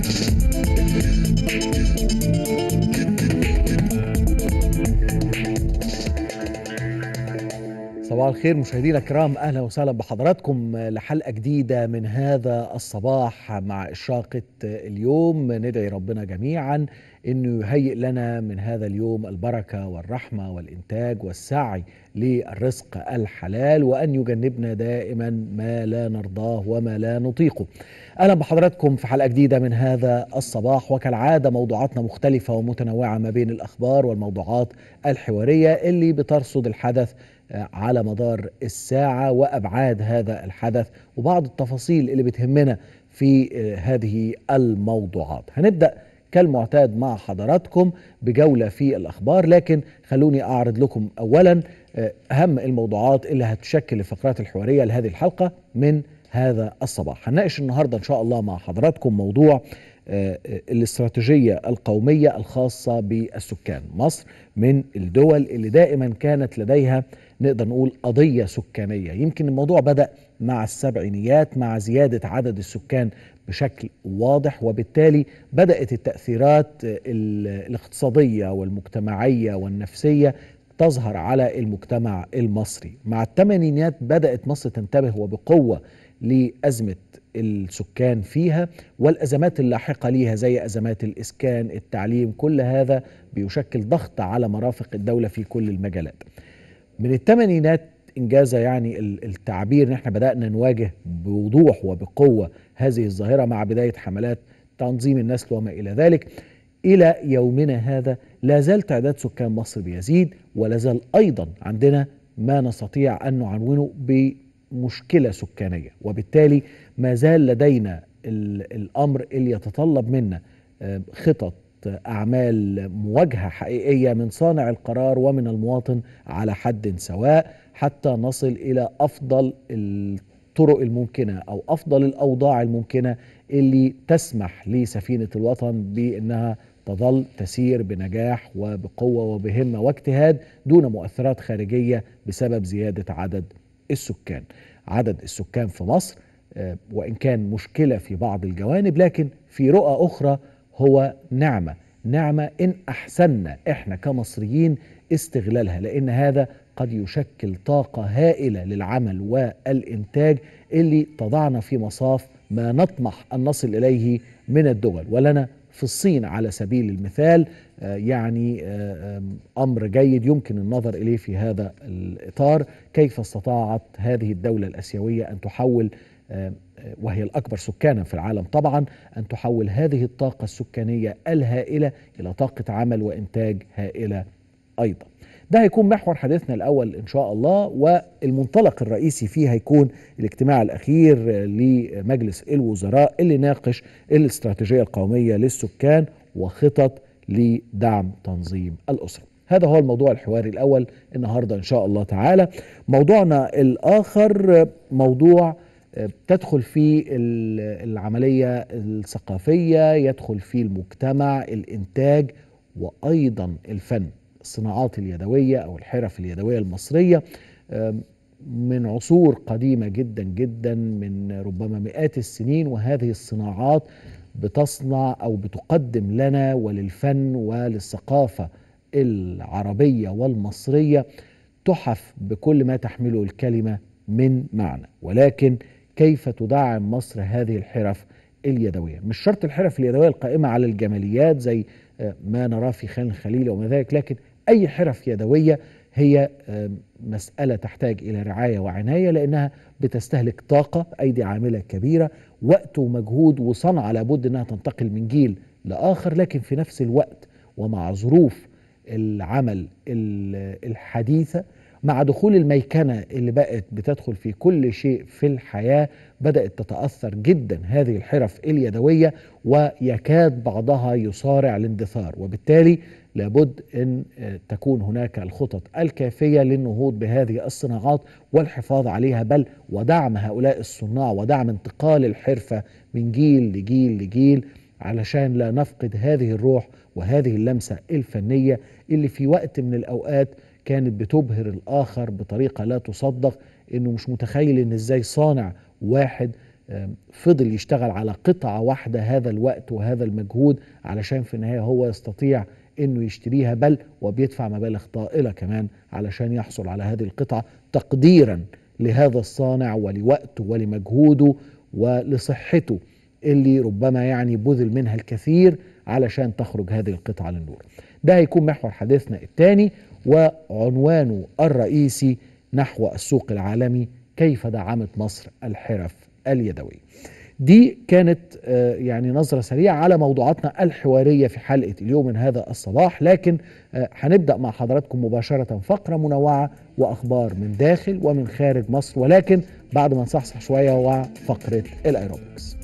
صباح الخير مشاهدينا الكرام اهلا وسهلا بحضراتكم لحلقه جديده من هذا الصباح مع اشراقه اليوم ندعي ربنا جميعا انه يهيئ لنا من هذا اليوم البركه والرحمه والانتاج والسعي للرزق الحلال وان يجنبنا دائما ما لا نرضاه وما لا نطيقه. اهلا بحضراتكم في حلقه جديده من هذا الصباح وكالعاده موضوعاتنا مختلفه ومتنوعه ما بين الاخبار والموضوعات الحواريه اللي بترصد الحدث على مدار الساعة وأبعاد هذا الحدث وبعض التفاصيل اللي بتهمنا في هذه الموضوعات هنبدأ كالمعتاد مع حضراتكم بجولة في الأخبار لكن خلوني أعرض لكم أولا أهم الموضوعات اللي هتشكل الفقرات الحوارية لهذه الحلقة من هذا الصباح هنناقش النهاردة إن شاء الله مع حضراتكم موضوع الاستراتيجية القومية الخاصة بالسكان مصر من الدول اللي دائما كانت لديها نقدر نقول قضية سكانية يمكن الموضوع بدأ مع السبعينيات مع زيادة عدد السكان بشكل واضح وبالتالي بدأت التأثيرات الاقتصادية والمجتمعية والنفسية تظهر على المجتمع المصري مع الثمانينات بدأت مصر تنتبه وبقوة لأزمة السكان فيها والأزمات اللاحقة ليها زي أزمات الإسكان التعليم كل هذا بيشكل ضغط على مرافق الدولة في كل المجالات من الثمانينات إنجاز يعني التعبير نحن بدأنا نواجه بوضوح وبقوة هذه الظاهرة مع بداية حملات تنظيم النسل وما إلى ذلك إلى يومنا هذا لا زال تعداد سكان مصر بيزيد ولا زال أيضا عندنا ما نستطيع أن نعنونه بمشكلة سكانية وبالتالي ما زال لدينا الأمر اللي يتطلب منا خطط أعمال مواجهة حقيقية من صانع القرار ومن المواطن على حد سواء حتى نصل إلى أفضل الطرق الممكنة أو أفضل الأوضاع الممكنة اللي تسمح لسفينة الوطن بأنها تظل تسير بنجاح وبقوة وبهمة واجتهاد دون مؤثرات خارجية بسبب زيادة عدد السكان عدد السكان في مصر وإن كان مشكلة في بعض الجوانب لكن في رؤى أخرى هو نعمة نعمة إن أحسننا إحنا كمصريين استغلالها لأن هذا قد يشكل طاقة هائلة للعمل والإنتاج اللي تضعنا في مصاف ما نطمح أن نصل إليه من الدول ولنا في الصين على سبيل المثال يعني أمر جيد يمكن النظر إليه في هذا الإطار كيف استطاعت هذه الدولة الأسيوية أن تحول وهي الأكبر سكانا في العالم طبعا أن تحول هذه الطاقة السكانية الهائلة إلى طاقة عمل وإنتاج هائلة أيضا ده هيكون محور حديثنا الأول إن شاء الله والمنطلق الرئيسي فيه هيكون الاجتماع الأخير لمجلس الوزراء اللي ناقش الاستراتيجية القومية للسكان وخطط لدعم تنظيم الأسرة هذا هو الموضوع الحواري الأول النهاردة إن شاء الله تعالى موضوعنا الآخر موضوع تدخل فيه العملية الثقافية يدخل فيه المجتمع الإنتاج وأيضا الفن الصناعات اليدوية أو الحرف اليدوية المصرية من عصور قديمة جدا جدا من ربما مئات السنين وهذه الصناعات بتصنع أو بتقدم لنا وللفن وللثقافة العربية والمصرية تحف بكل ما تحمله الكلمة من معنى ولكن كيف تدعم مصر هذه الحرف اليدوية مش شرط الحرف اليدوية القائمة على الجماليات زي ما نراه في خان الخليل وما ذلك لكن أي حرف يدوية هي مسألة تحتاج إلى رعاية وعناية لأنها بتستهلك طاقة أيدي عاملة كبيرة وقت ومجهود وصنعة لابد أنها تنتقل من جيل لآخر لكن في نفس الوقت ومع ظروف العمل الحديثة مع دخول الميكنة اللي بقت بتدخل في كل شيء في الحياة بدأت تتأثر جدا هذه الحرف اليدوية ويكاد بعضها يصارع الاندثار وبالتالي لابد أن تكون هناك الخطط الكافية للنهوض بهذه الصناعات والحفاظ عليها بل ودعم هؤلاء الصناع ودعم انتقال الحرفة من جيل لجيل لجيل علشان لا نفقد هذه الروح وهذه اللمسة الفنية اللي في وقت من الأوقات كانت بتبهر الآخر بطريقة لا تصدق إنه مش متخيل إن إزاي صانع واحد آم، فضل يشتغل على قطعة واحدة هذا الوقت وهذا المجهود علشان في النهاية هو يستطيع انه يشتريها بل وبيدفع مبالغ طائلة كمان علشان يحصل على هذه القطعة تقديرا لهذا الصانع ولوقته ولمجهوده ولصحته اللي ربما يعني بذل منها الكثير علشان تخرج هذه القطعة للنور ده هيكون محور حديثنا الثاني وعنوانه الرئيسي نحو السوق العالمي كيف دعمت مصر الحرف اليدوية دي كانت آه، يعني نظرة سريعة على موضوعاتنا الحوارية في حلقة اليوم من هذا الصباح لكن آه، هنبدأ مع حضراتكم مباشرة فقرة منوعة وأخبار من داخل ومن خارج مصر ولكن بعد ما نصحصح شوية وفقرة الأيروبكس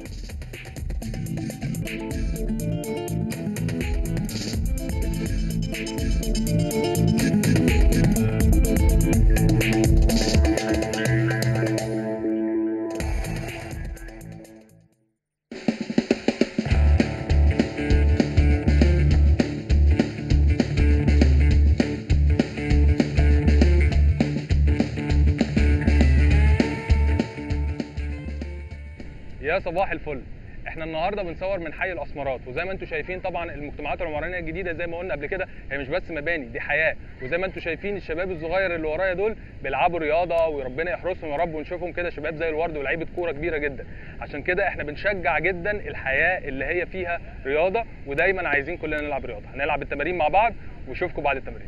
يا صباح الفل احنا النهارده بنصور من حي الاسمرات وزي ما انتم شايفين طبعا المجتمعات العمرانيه الجديده زي ما قلنا قبل كده هي مش بس مباني دي حياه وزي ما انتم شايفين الشباب الصغير اللي ورايا دول بيلعبوا رياضه وربنا يحرسهم يا رب ونشوفهم كده شباب زي الورد ولاعيبه كوره كبيره جدا عشان كده احنا بنشجع جدا الحياه اللي هي فيها رياضه ودايما عايزين كلنا نلعب رياضه هنلعب التمارين مع بعض واشوفكم بعد التمرين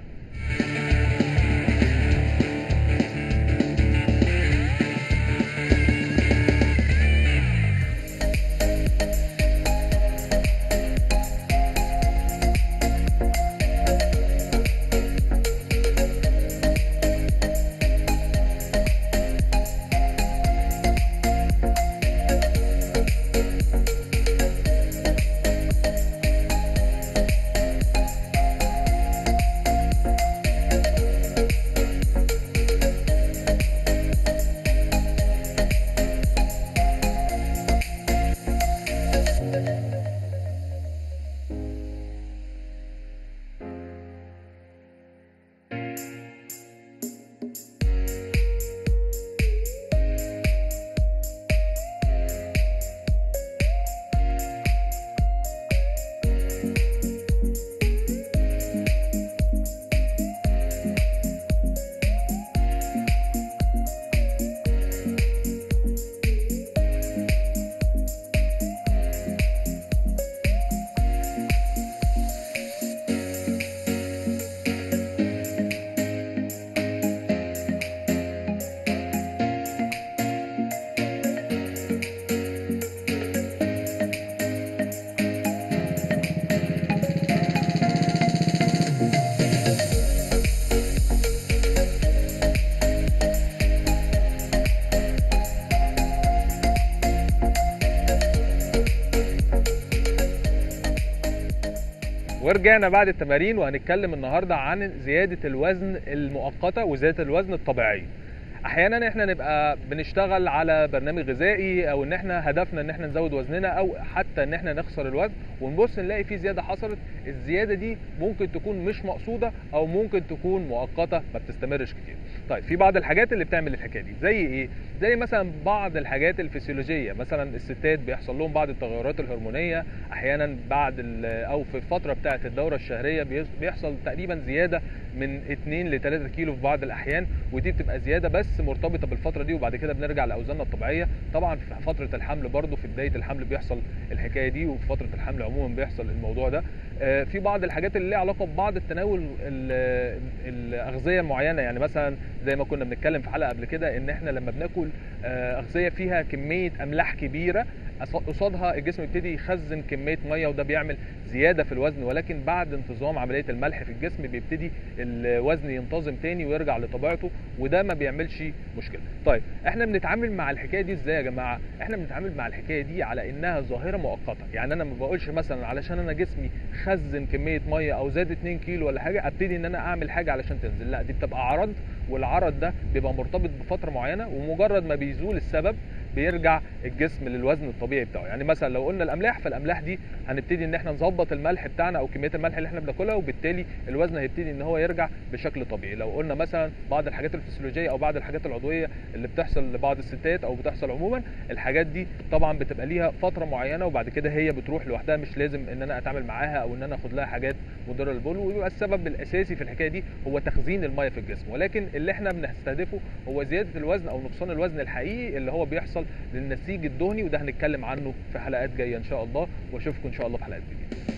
ورجعنا بعد التمارين وهنتكلم النهارده عن زياده الوزن المؤقته وزياده الوزن الطبيعيه احيانا احنا نبقى بنشتغل على برنامج غذائي او ان احنا هدفنا ان احنا نزود وزننا او حتى ان احنا نخسر الوزن ونبص نلاقي في زياده حصلت الزياده دي ممكن تكون مش مقصوده او ممكن تكون مؤقته ما بتستمرش كتير طيب في بعض الحاجات اللي بتعمل الحكايه دي زي ايه زي مثلا بعض الحاجات الفسيولوجيه مثلا الستات بيحصل لهم بعض التغيرات الهرمونيه احيانا بعد ال- او في الفتره بتاعه الدوره الشهريه بيس- بيحصل تقريبا زياده من 2 ل 3 كيلو في بعض الاحيان ودي بتبقى زياده بس مرتبطه بالفتره دي وبعد كده بنرجع لاوزاننا الطبيعيه طبعا في فتره الحمل برضو في بدايه الحمل بيحصل الحكايه دي وفي فتره الحمل عموما بيحصل الموضوع ده آه، في بعض الحاجات اللي ليها علاقه ببعض التناول ال- الاغذيه معينه يعني مثلا زي ما كنا بنتكلم في حلقه قبل كده ان احنا لما بناكل آه، اغذيه فيها كميه املاح كبيره أص- قصادها الجسم يبتدي يخزن كميه ميه وده بيعمل زياده في الوزن ولكن بعد انتظام عمليه الملح في الجسم بيبتدي الوزن ينتظم تاني ويرجع لطبيعته وده ما بيعملش مشكله طيب احنا بنتعامل مع الحكايه دي ازاي يا جماعه احنا بنتعامل مع الحكايه دي على انها ظاهره مؤقته يعني انا ما بقولش مثلا علشان انا جسمي خزن كميه ميه او زاد 2 كيلو ولا حاجه ابتدي ان انا اعمل حاجه علشان تنزل لا دي بتبقى عرض والعرض ده بيبقى مرتبط بفتره معينه ومجرد ما بيزول السبب بيرجع الجسم للوزن الطبيعي بتاعه يعني مثلا لو قلنا الاملاح فالاملاح دي هنبتدي ان احنا نظبط الملح بتاعنا او كميه الملح اللي احنا بناكلها وبالتالي الوزن هيبتدي ان هو يرجع بشكل طبيعي لو قلنا مثلا بعض الحاجات الفسيولوجيه او بعض الحاجات العضويه اللي بتحصل لبعض الستات او بتحصل عموما الحاجات دي طبعا بتبقى ليها فتره معينه وبعد كده هي بتروح لوحدها مش لازم ان انا اتعامل معاها او ان انا اخد لها حاجات مضره للبول ويبقى السبب الاساسي في الحكايه دي هو تخزين الميه في الجسم ولكن اللي احنا بنستهدفه هو زياده الوزن او نقصان الوزن الحقيقي اللي هو بيحصل للنسيج الدهني وده هنتكلم عنه في حلقات جايه ان شاء الله واشوفكم ان شاء الله في حلقات جديده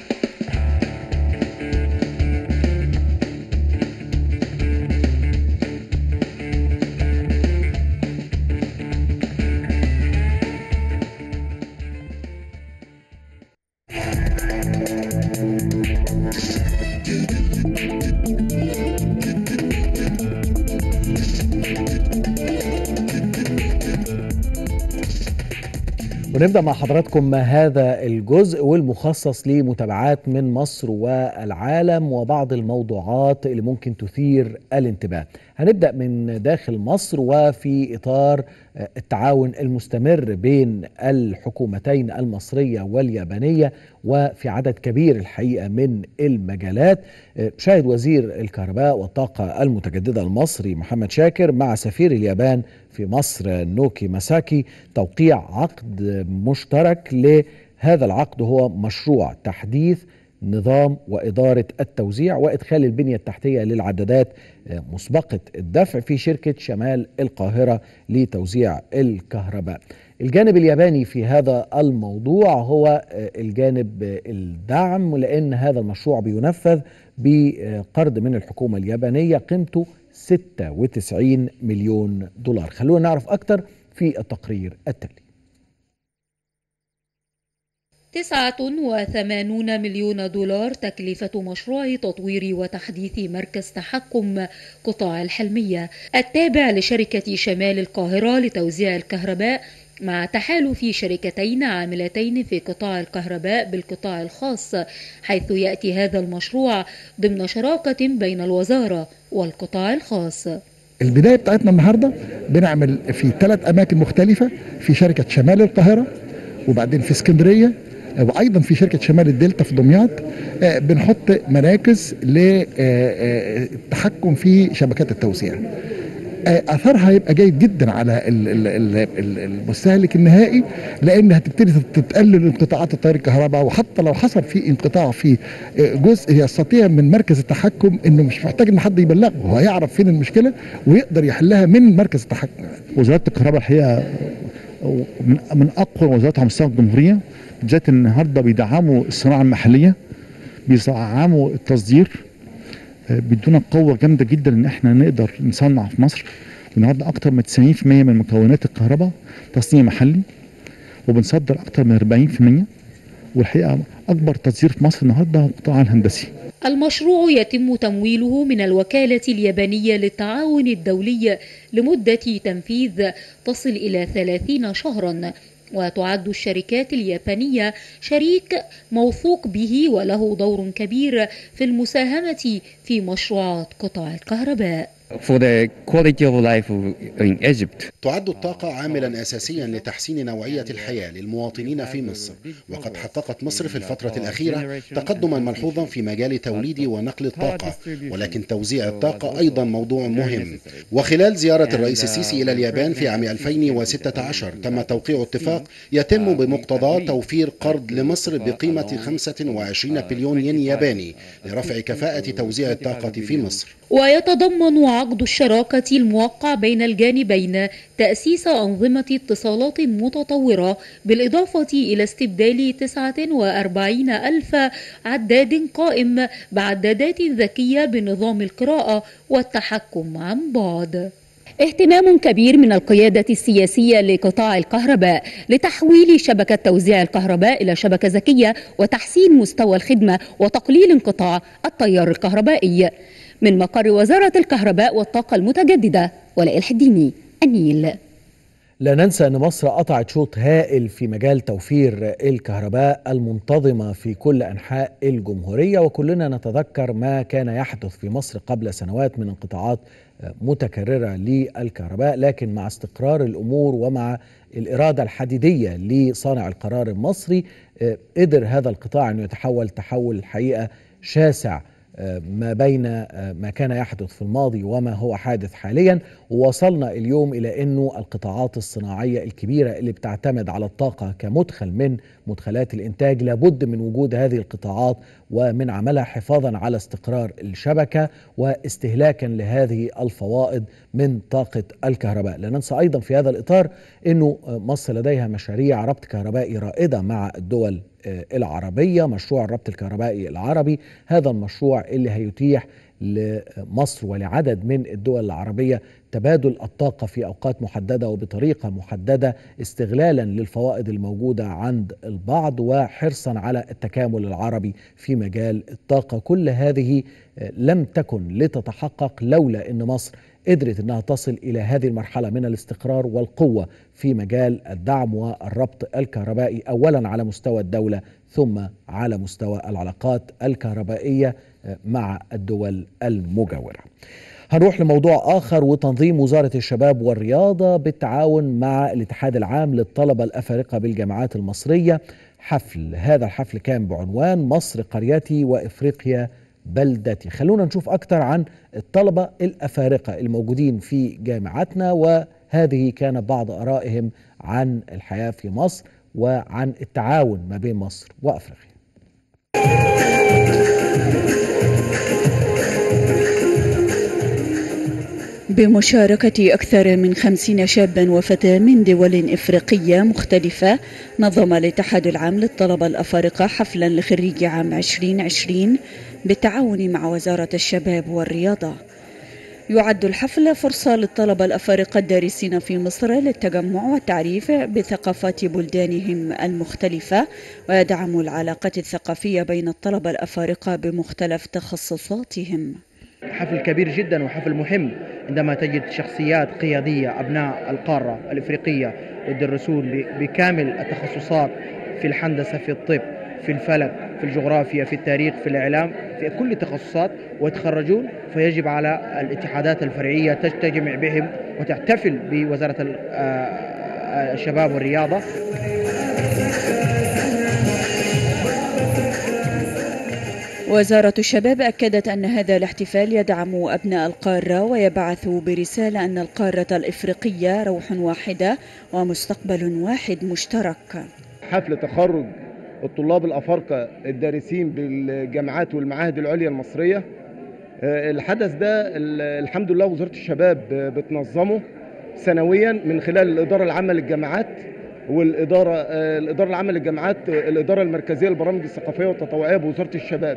ونبدأ مع حضراتكم هذا الجزء والمخصص لمتابعات من مصر والعالم وبعض الموضوعات اللي ممكن تثير الانتباه هنبدأ من داخل مصر وفي إطار التعاون المستمر بين الحكومتين المصرية واليابانية وفي عدد كبير الحقيقة من المجالات شاهد وزير الكهرباء والطاقة المتجددة المصري محمد شاكر مع سفير اليابان في مصر نوكي مساكي توقيع عقد مشترك لهذا العقد هو مشروع تحديث نظام وإدارة التوزيع وإدخال البنية التحتية للعدادات مسبقة الدفع في شركة شمال القاهرة لتوزيع الكهرباء الجانب الياباني في هذا الموضوع هو الجانب الدعم لأن هذا المشروع بينفذ بقرض من الحكومة اليابانية قيمته 96 مليون دولار خلونا نعرف أكتر في التقرير التالي تسعة وثمانون مليون دولار تكلفة مشروع تطوير وتحديث مركز تحكم قطاع الحلمية التابع لشركة شمال القاهرة لتوزيع الكهرباء مع تحالف شركتين عاملتين في قطاع الكهرباء بالقطاع الخاص حيث يأتي هذا المشروع ضمن شراكة بين الوزارة والقطاع الخاص البداية بتاعتنا النهاردة بنعمل في ثلاث أماكن مختلفة في شركة شمال القاهرة وبعدين في اسكندرية وايضا في شركه شمال الدلتا في دمياط بنحط مراكز للتحكم في شبكات التوزيع اثرها هيبقى جيد جدا على المستهلك النهائي لان هتبتدي تقلل انقطاعات التيار الكهرباء وحتى لو حصل في انقطاع في جزء يستطيع من مركز التحكم انه مش محتاج ان حد يبلغه هو هيعرف فين المشكله ويقدر يحلها من مركز التحكم وزاره الكهرباء الحقيقه من اقوى وزارات على مستوى الجمهوريه بالذات النهارده بيدعموا الصناعه المحليه بيدعموا التصدير بيدونا قوه جامده جدا ان احنا نقدر نصنع في مصر النهارده اكتر من 90% من مكونات الكهرباء تصنيع محلي وبنصدر اكتر من 40% والحقيقه اكبر تصدير في مصر النهارده هو القطاع الهندسي المشروع يتم تمويله من الوكالة اليابانية للتعاون الدولي لمدة تنفيذ تصل إلى 30 شهرا وتعد الشركات اليابانية شريك موثوق به وله دور كبير في المساهمة في مشروعات قطاع الكهرباء for the quality of life in Egypt. تعد الطاقة عاملا أساسيا لتحسين نوعية الحياة للمواطنين في مصر وقد حققت مصر في الفترة الأخيرة تقدما ملحوظا في مجال توليد ونقل الطاقة ولكن توزيع الطاقة أيضا موضوع مهم وخلال زيارة الرئيس السيسي إلى اليابان في عام 2016 تم توقيع اتفاق يتم بمقتضاه توفير قرض لمصر بقيمة 25 بليون ين ياباني لرفع كفاءة توزيع الطاقة في مصر ويتضمن عقد الشراكة الموقع بين الجانبين تأسيس أنظمة اتصالات متطورة بالإضافة إلى استبدال 49 ألف عداد قائم بعدادات ذكية بنظام القراءة والتحكم عن بعد اهتمام كبير من القيادة السياسية لقطاع الكهرباء لتحويل شبكة توزيع الكهرباء إلى شبكة ذكية وتحسين مستوى الخدمة وتقليل انقطاع التيار الكهربائي من مقر وزارة الكهرباء والطاقة المتجددة ولاء الحديني النيل لا ننسى أن مصر قطعت شوط هائل في مجال توفير الكهرباء المنتظمة في كل أنحاء الجمهورية وكلنا نتذكر ما كان يحدث في مصر قبل سنوات من انقطاعات متكررة للكهرباء لكن مع استقرار الأمور ومع الإرادة الحديدية لصانع القرار المصري قدر هذا القطاع أن يتحول تحول الحقيقة شاسع ما بين ما كان يحدث في الماضي وما هو حادث حاليا ووصلنا اليوم الى انه القطاعات الصناعيه الكبيره اللي بتعتمد على الطاقه كمدخل من مدخلات الانتاج لابد من وجود هذه القطاعات ومن عملها حفاظا على استقرار الشبكه واستهلاكا لهذه الفوائد من طاقه الكهرباء لا ننسى ايضا في هذا الاطار انه مصر لديها مشاريع ربط كهربائي رائده مع الدول العربية مشروع الربط الكهربائي العربي هذا المشروع اللي هيتيح لمصر ولعدد من الدول العربية تبادل الطاقة في أوقات محددة وبطريقة محددة استغلالا للفوائد الموجودة عند البعض وحرصا على التكامل العربي في مجال الطاقة كل هذه لم تكن لتتحقق لولا أن مصر قدرت انها تصل الى هذه المرحله من الاستقرار والقوه في مجال الدعم والربط الكهربائي اولا على مستوى الدوله ثم على مستوى العلاقات الكهربائيه مع الدول المجاوره. هنروح لموضوع اخر وتنظيم وزاره الشباب والرياضه بالتعاون مع الاتحاد العام للطلبه الافارقه بالجامعات المصريه حفل هذا الحفل كان بعنوان مصر قريتي وافريقيا بلدتي خلونا نشوف أكثر عن الطلبة الأفارقة الموجودين في جامعاتنا وهذه كان بعض آرائهم عن الحياة في مصر وعن التعاون ما بين مصر وأفريقيا بمشاركة أكثر من خمسين شابا وفتاة من دول إفريقية مختلفة نظم الاتحاد العام للطلبة الأفارقة حفلا لخريج عام 2020 بالتعاون مع وزارة الشباب والرياضة يعد الحفل فرصة للطلبة الأفارقة الدارسين في مصر للتجمع والتعريف بثقافات بلدانهم المختلفة ويدعم العلاقات الثقافية بين الطلبة الأفارقة بمختلف تخصصاتهم حفل كبير جدا وحفل مهم عندما تجد شخصيات قيادية أبناء القارة الإفريقية يدرسون بكامل التخصصات في الهندسة في الطب في الفلك في الجغرافيا في التاريخ في الإعلام في كل التخصصات ويتخرجون فيجب على الاتحادات الفرعية تجتمع بهم وتحتفل بوزارة الشباب والرياضة وزارة الشباب أكدت أن هذا الاحتفال يدعم أبناء القارة ويبعث برسالة أن القارة الإفريقية روح واحدة ومستقبل واحد مشترك حفل تخرج الطلاب الأفارقة الدارسين بالجامعات والمعاهد العليا المصرية الحدث ده الحمد لله وزارة الشباب بتنظمه سنويا من خلال الإدارة العامة للجامعات والإدارة الإدارة العامة للجامعات الإدارة المركزية للبرامج الثقافية والتطوعية بوزارة الشباب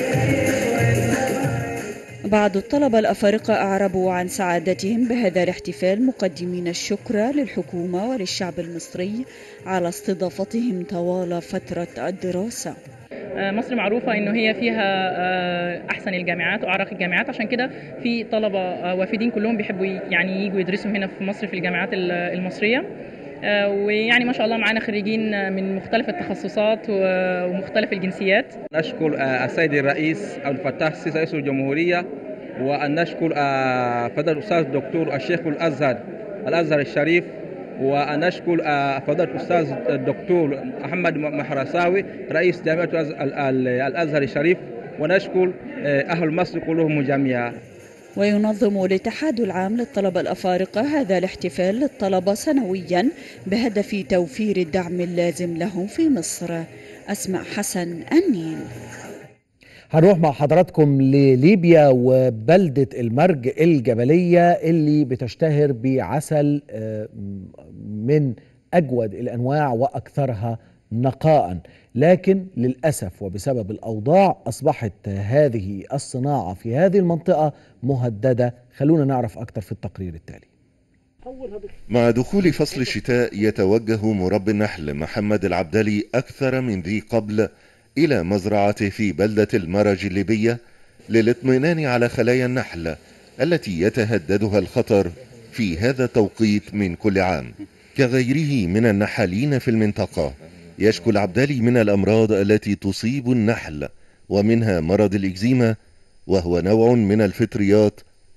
بعض الطلبة الأفارقة أعربوا عن سعادتهم بهذا الاحتفال مقدمين الشكر للحكومة وللشعب المصري على استضافتهم طوال فترة الدراسة مصر معروفة إنه هي فيها أحسن الجامعات وأعرق الجامعات عشان كده في طلبة وافدين كلهم بيحبوا يعني يجوا يدرسوا هنا في مصر في الجامعات المصرية ويعني ما شاء الله معانا خريجين من مختلف التخصصات ومختلف الجنسيات نشكر السيد الرئيس عبد الفتاح السيسي رئيس الجمهورية وأن نشكر فضل الأستاذ الدكتور الشيخ الأزهر الأزهر الشريف وأن نشكر فضل الأستاذ الدكتور محمد محرساوي رئيس جامعة الأزهر الشريف ونشكر أهل مصر كلهم جميعا وينظم الاتحاد العام للطلبة الأفارقة هذا الاحتفال للطلبة سنويا بهدف توفير الدعم اللازم لهم في مصر أسماء حسن النيل هنروح مع حضراتكم لليبيا وبلدة المرج الجبلية اللي بتشتهر بعسل من أجود الأنواع وأكثرها نقاء لكن للأسف وبسبب الأوضاع أصبحت هذه الصناعة في هذه المنطقة مهددة خلونا نعرف أكثر في التقرير التالي مع دخول فصل الشتاء يتوجه مربي النحل محمد العبدلي أكثر من ذي قبل إلى مزرعته في بلدة المرج الليبية للاطمئنان على خلايا النحل التي يتهددها الخطر في هذا التوقيت من كل عام كغيره من النحالين في المنطقة يشكو العبدلي من الأمراض التي تصيب النحل ومنها مرض الإكزيما وهو نوع من الفطريات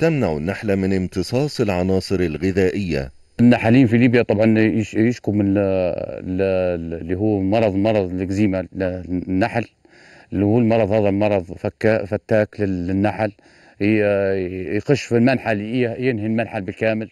تمنع النحل من امتصاص العناصر الغذائية النحالين في ليبيا طبعا يش- يشكوا من ال- ال- اللي هو مرض مرض الإكزيما للنحل اللي هو المرض هذا مرض فكا فتاك لل- للنحل ي- يخش في المنحل ي- ينهي المنحل بالكامل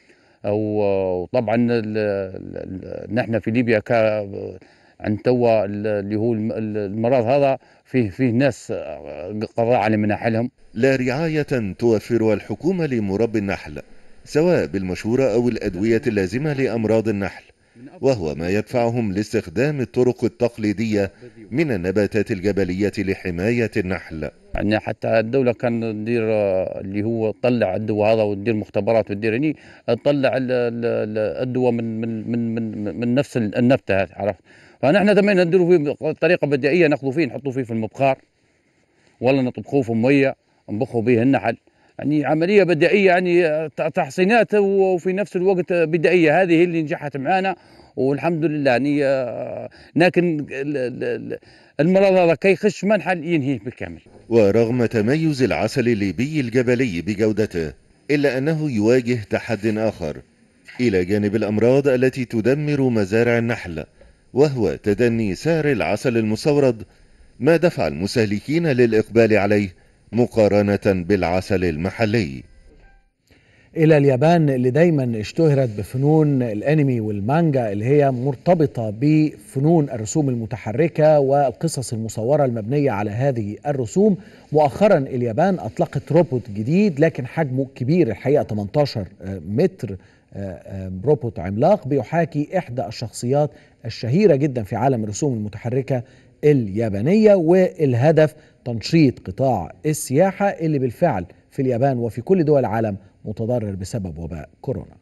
او طبعا ال- ال- نحن في ليبيا كا عند توا ال- اللي هو الم- المرض هذا فيه فيه ناس قضاء على مناحلهم لا رعاية توفرها الحكومة لمربي النحل سواء بالمشورة أو الأدوية اللازمة لأمراض النحل وهو ما يدفعهم لاستخدام الطرق التقليدية من النباتات الجبلية لحماية النحل يعني حتى الدولة كان تدير آه، اللي هو تطلع الدواء هذا وتدير مختبرات وتدير هني تطلع ال- ال- ال- الدواء من من من من, من نفس ال- النبتة هذه عرفت فنحن دائما نديروا فيه بطريقة بدائية ناخذوا فيه نحطوا فيه في المبخار ولا نطبخوه في مية نبخوا به النحل يعني عملية بدائية يعني آه، تحصينات وفي نفس الوقت بدائية هذه هي اللي نجحت معنا والحمد لله يعني آه، لكن ال- ال- ال- المرض هذا كي يخش منحل ينهيه بالكامل ورغم تميز العسل الليبي الجبلي بجودته إلا أنه يواجه تحد آخر إلى جانب الأمراض التي تدمر مزارع النحل وهو تدني سعر العسل المستورد ما دفع المستهلكين للإقبال عليه مقارنة بالعسل المحلي إلى اليابان اللي دايما اشتهرت بفنون الأنمي والمانجا اللي هي مرتبطة بفنون الرسوم المتحركة والقصص المصورة المبنية على هذه الرسوم مؤخرا اليابان أطلقت روبوت جديد لكن حجمه كبير الحقيقة 18 متر آه، آه، روبوت عملاق بيحاكي إحدى الشخصيات الشهيرة جدا في عالم الرسوم المتحركة اليابانية والهدف تنشيط قطاع السياحة اللي بالفعل في اليابان وفي كل دول العالم متضرر بسبب وباء كورونا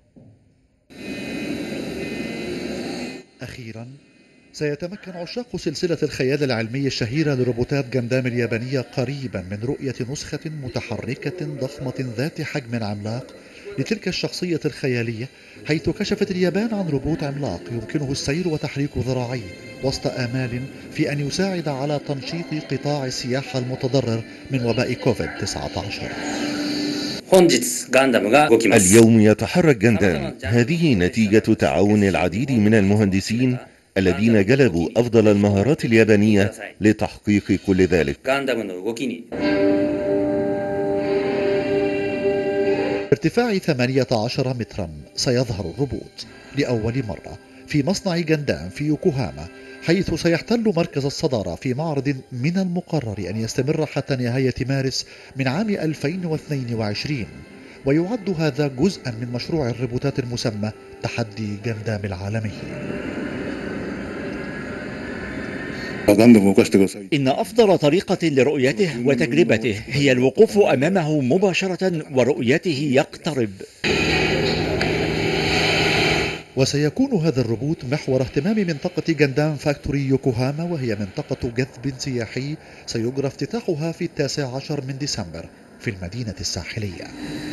أخيرا سيتمكن عشاق سلسلة الخيال العلمي الشهيرة لروبوتات جندام اليابانية قريبا من رؤية نسخة متحركة ضخمة ذات حجم عملاق لتلك الشخصية الخيالية حيث كشفت اليابان عن روبوت عملاق يمكنه السير وتحريك ذراعيه وسط آمال في أن يساعد على تنشيط قطاع السياحة المتضرر من وباء كوفيد 19 اليوم يتحرك جندام هذه نتيجة تعاون العديد من المهندسين الذين جلبوا أفضل المهارات اليابانية لتحقيق كل ذلك ガンダムの動きに ارتفاع 18 مترا سيظهر الروبوت لأول مرة في مصنع جندام في يوكوهاما حيث سيحتل مركز الصدارة في معرض من المقرر أن يستمر حتى نهاية مارس من عام 2022 ويعد هذا جزءا من مشروع الروبوتات المسمى تحدي جندام العالمي إن أفضل طريقة لرؤيته وتجربته هي الوقوف أمامه مباشرة ورؤيته يقترب وسيكون هذا الروبوت محور اهتمام منطقة جندام فاكتوري يوكوهاما وهي منطقة جذب سياحي سيجرى افتتاحها في التاسع عشر من ديسمبر في المدينة الساحلية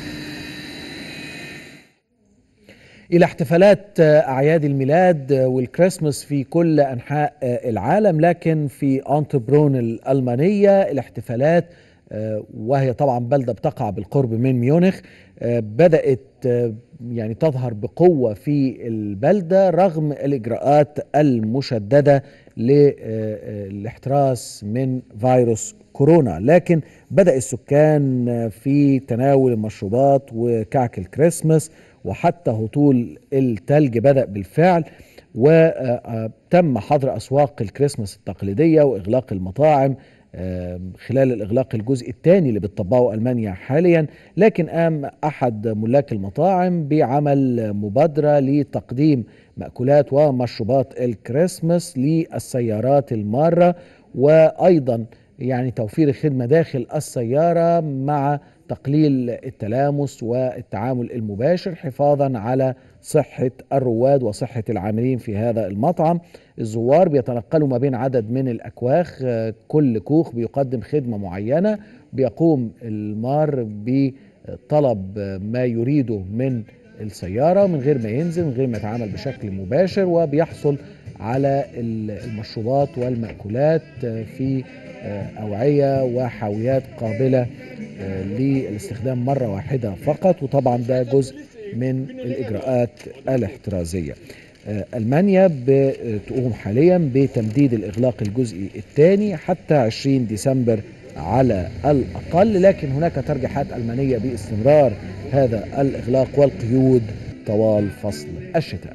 إلى احتفالات أعياد الميلاد والكريسماس في كل أنحاء العالم لكن في أنتبرون الألمانية الاحتفالات وهي طبعا بلدة بتقع بالقرب من ميونخ بدأت يعني تظهر بقوة في البلدة رغم الإجراءات المشددة للاحتراس من فيروس كورونا لكن بدأ السكان في تناول المشروبات وكعك الكريسماس وحتى هطول التلج بدأ بالفعل وتم حظر أسواق الكريسماس التقليدية وإغلاق المطاعم خلال الإغلاق الجزء الثاني اللي بتطبقه ألمانيا حاليا لكن قام أحد ملاك المطاعم بعمل مبادرة لتقديم مأكولات ومشروبات الكريسماس للسيارات المارة وأيضا يعني توفير خدمة داخل السيارة مع تقليل التلامس والتعامل المباشر حفاظا على صحة الرواد وصحة العاملين في هذا المطعم الزوار بيتنقلوا ما بين عدد من الأكواخ كل كوخ بيقدم خدمة معينة بيقوم المار بطلب ما يريده من السيارة من غير ما ينزل من غير ما يتعامل بشكل مباشر وبيحصل على المشروبات والمأكولات في أوعية وحاويات قابلة للاستخدام مرة واحدة فقط وطبعا ده جزء من الإجراءات الاحترازية ألمانيا بتقوم حاليا بتمديد الإغلاق الجزئي الثاني حتى 20 ديسمبر على الأقل لكن هناك ترجيحات ألمانية باستمرار هذا الإغلاق والقيود طوال فصل الشتاء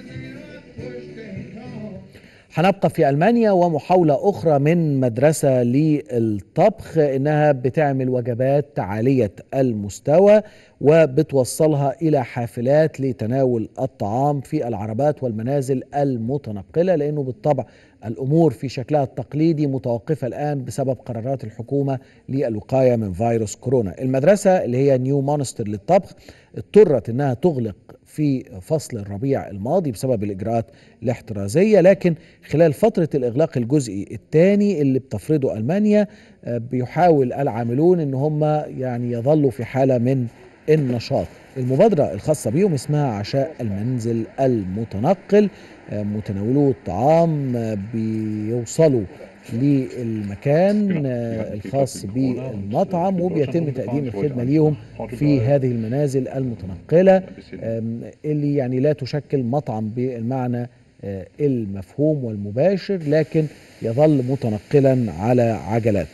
هنبقى في ألمانيا ومحاولة أخرى من مدرسة للطبخ إنها بتعمل وجبات عالية المستوى وبتوصلها إلى حافلات لتناول الطعام في العربات والمنازل المتنقلة لأنه بالطبع الأمور في شكلها التقليدي متوقفة الآن بسبب قرارات الحكومة للوقاية من فيروس كورونا المدرسة اللي هي نيو مونستر للطبخ اضطرت أنها تغلق في فصل الربيع الماضي بسبب الإجراءات الاحترازية لكن خلال فترة الإغلاق الجزئي الثاني اللي بتفرضه ألمانيا بيحاول العاملون أن هم يعني يظلوا في حالة من النشاط المبادرة الخاصة بيهم اسمها عشاء المنزل المتنقل متناولو الطعام بيوصلوا للمكان الخاص بالمطعم وبيتم تقديم الخدمة ليهم في هذه المنازل المتنقلة اللي يعني لا تشكل مطعم بالمعنى المفهوم والمباشر لكن يظل متنقلا على عجلات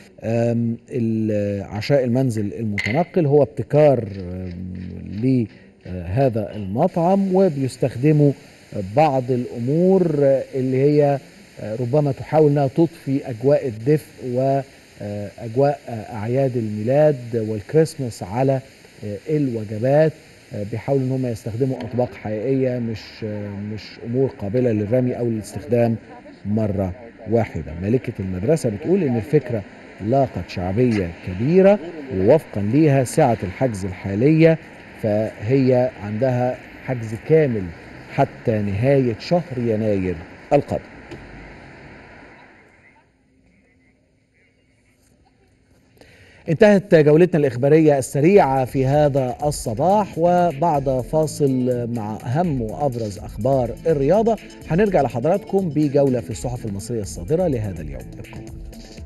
عشاء المنزل المتنقل هو ابتكار لهذا المطعم وبيستخدموا بعض الامور اللي هي ربما تحاول انها تضفي اجواء الدفء واجواء اعياد الميلاد والكريسماس على الوجبات بيحاولوا ان هم يستخدموا اطباق حقيقيه مش مش امور قابله للرمي او للاستخدام مره واحده مالكه المدرسه بتقول ان الفكره لاقت شعبيه كبيره ووفقا ليها سعه الحجز الحاليه فهي عندها حجز كامل حتى نهايه شهر يناير القادم انتهت جولتنا الإخبارية السريعة في هذا الصباح وبعد فاصل مع أهم وأبرز أخبار الرياضة هنرجع لحضراتكم بجولة في الصحف المصرية الصادرة لهذا اليوم ابقوا